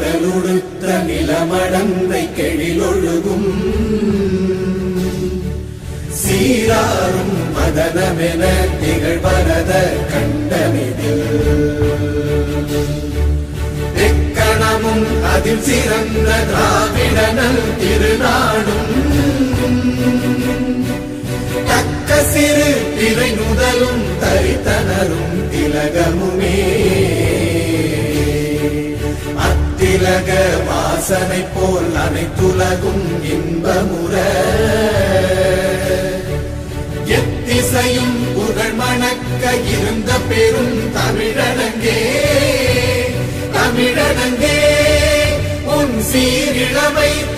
கடலுடுத்த நிலமடந்தை கெழிலொழுகும் சீராரும் மதனமென திகழ்வரத கண்டமிதில் எக்கணமும் அதில் சிறந்த திராவிடனல் திருநாடும் தக்க சிறு திரை நுதலும் தரித்தனரும் திலகமுமே அத்திலக வாசனை போல் அனைத்துலகும் இன்பமுற எத்திசையும் புகழ் மணக்க இருந்த பெரும் தமிழனங்கே தமிழனங்கே உன் சீரிழமை